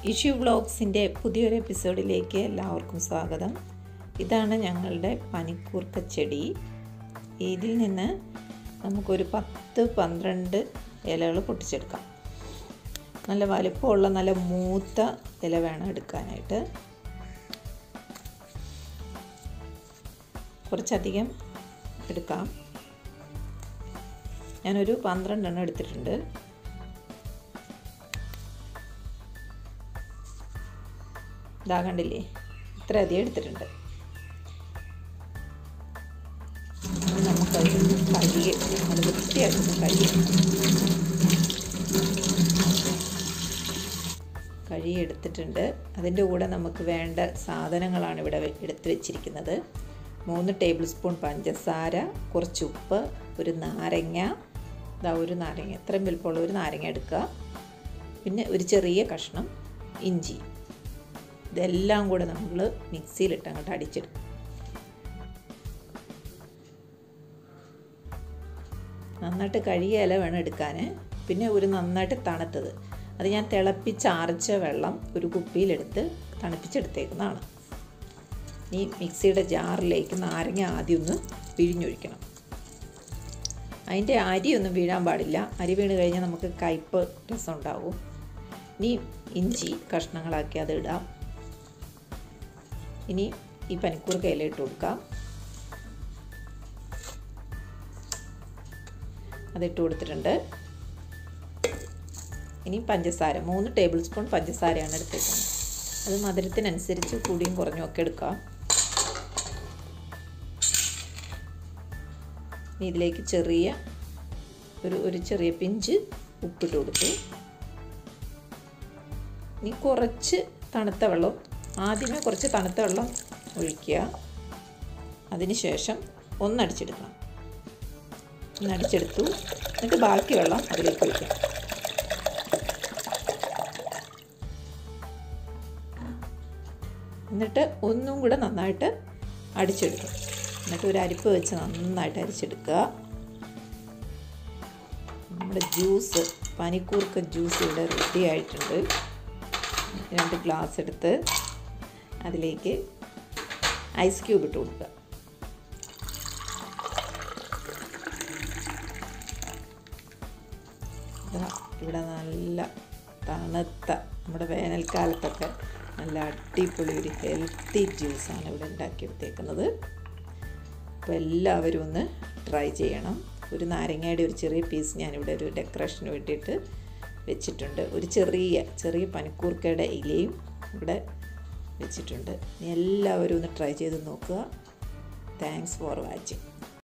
issue വ്ളോഗ്സിൻ്റെ പുതിയൊരു എപ്പിസോഡിലേക്ക് എല്ലാവർക്കും സ്വാഗതം ഇതാണ് ഞങ്ങളുടെ പനിക്കൂർക്ക ചെടി ഇതിൽ നിന്ന് നമുക്കൊരു പത്ത് പന്ത്രണ്ട് ഇലകൾ പൊട്ടിച്ചെടുക്കാം നല്ല വലിപ്പമുള്ള നല്ല മൂത്ത ഇല വേണം എടുക്കാനായിട്ട് കുറച്ചധികം എടുക്കാം ഞാനൊരു പന്ത്രണ്ടെണ്ണം എടുത്തിട്ടുണ്ട് ഇതാ കണ്ടില്ലേ ഇത്ര അധികം എടുത്തിട്ടുണ്ട് നമുക്കത് കഴുകി അത് വൃത്തിയാക്കുന്ന കഴുകി കഴുകി എടുത്തിട്ടുണ്ട് അതിൻ്റെ കൂടെ നമുക്ക് വേണ്ട സാധനങ്ങളാണ് ഇവിടെ എടുത്ത് വെച്ചിരിക്കുന്നത് മൂന്ന് ടേബിൾ സ്പൂൺ പഞ്ചസാര കുറച്ച് ഉപ്പ് ഒരു നാരങ്ങ ഇതാ ഒരു നാരങ്ങ എത്രയും വലുപ്പമുള്ള ഒരു നാരങ്ങ എടുക്കുക പിന്നെ ഒരു ചെറിയ കഷ്ണം ഇഞ്ചി ഇതെല്ലാം കൂടെ നമ്മൾ മിക്സിയിലിട്ട് അങ്ങോട്ട് അടിച്ചെടുക്കും നന്നായിട്ട് കഴുകിയ ഇല വേണം എടുക്കാൻ പിന്നെ ഒരു നന്നായിട്ട് തണുത്തത് അത് ഞാൻ തിളപ്പിച്ചാർച്ച വെള്ളം ഒരു കുപ്പിയിലെടുത്ത് തണുപ്പിച്ചെടുത്തേക്കുന്നതാണ് ഈ മിക്സിയുടെ ജാറിലേക്ക് നാരങ്ങ ആദ്യം ഒന്ന് പിഴിഞ്ഞൊഴിക്കണം അതിൻ്റെ അരിയൊന്നും വീഴാൻ പാടില്ല അരി വീണ് കഴിഞ്ഞാൽ നമുക്ക് കയ്പ്പ് രസം ഉണ്ടാവും ഇനി ഇഞ്ചി കഷ്ണങ്ങളാക്കി അത് ഇടാം ഇനി ഈ പനിക്കൂർക്ക ഇല ഇട്ട് കൊടുക്കാം അതിട്ട് കൊടുത്തിട്ടുണ്ട് ഇനി പഞ്ചസാര മൂന്ന് ടേബിൾ സ്പൂൺ പഞ്ചസാരയാണ് എടുത്തേക്കുന്നത് അത് മധുരത്തിനനുസരിച്ച് കൂടിയും കുറഞ്ഞും ഒക്കെ എടുക്കാം ഇനി ഇതിലേക്ക് ചെറിയ ഒരു ഒരു ചെറിയ പിഞ്ച് ഉപ്പിട്ട് കൊടുത്തു ഇനി കുറച്ച് തണുത്ത വെള്ളം ആദ്യമേ കുറച്ച് തണുത്ത വെള്ളം ഒഴിക്കുക അതിനുശേഷം ഒന്നടിച്ചെടുക്കണം ഒന്നടിച്ചെടുത്തു എന്നിട്ട് ബാക്കി വെള്ളം അതിലേക്ക് ഒഴിക്കാം എന്നിട്ട് ഒന്നും കൂടെ നന്നായിട്ട് അടിച്ചെടുക്കും എന്നിട്ട് ഒരു അരിപ്പ് വെച്ച് നന്നായിട്ട് അരിച്ചെടുക്കുക നമ്മുടെ ജ്യൂസ് പനിക്കൂർക്ക ജ്യൂസ് ഇവിടെ റെഡി ആയിട്ടുണ്ട് രണ്ട് ഗ്ലാസ് എടുത്ത് അതിലേക്ക് ഐസ് ക്യൂബ് ഇട്ട് കൊടുക്കുക ഇവിടെ നല്ല തണുത്ത നമ്മുടെ വേനൽക്കാലത്തൊക്കെ നല്ല അടിപൊളി ഒരു ഹെൽത്തി ജ്യൂസാണ് ഇവിടെ ഉണ്ടാക്കിയെടുത്തേക്കുന്നത് അപ്പോൾ എല്ലാവരും ഒന്ന് ട്രൈ ചെയ്യണം ഒരു നാരങ്ങയുടെ ഒരു ചെറിയ പീസ് ഞാനിവിടെ ഒരു ഡെക്കറേഷന് വേണ്ടിയിട്ട് വെച്ചിട്ടുണ്ട് ഒരു ചെറിയ ചെറിയ പനിക്കൂർക്കയുടെ ഇലയും ഇവിടെ വെച്ചിട്ടുണ്ട് എല്ലാവരും ഒന്ന് ട്രൈ ചെയ്ത് നോക്കുക താങ്ക്സ് ഫോർ വാച്ചിങ്